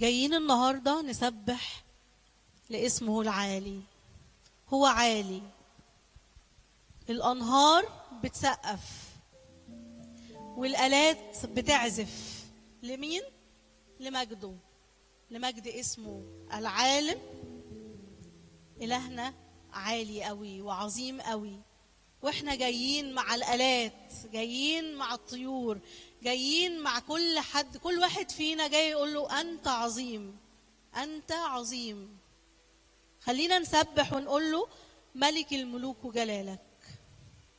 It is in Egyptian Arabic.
جايين النهارده نسبح لاسمه العالي هو عالي الانهار بتسقف والالات بتعزف لمين لمجده لمجد اسمه العالم الهنا عالي قوي وعظيم قوي واحنا جايين مع الالات جايين مع الطيور جايين مع كل حد كل واحد فينا جاي يقول له انت عظيم انت عظيم خلينا نسبح ونقول له ملك الملوك وجلالك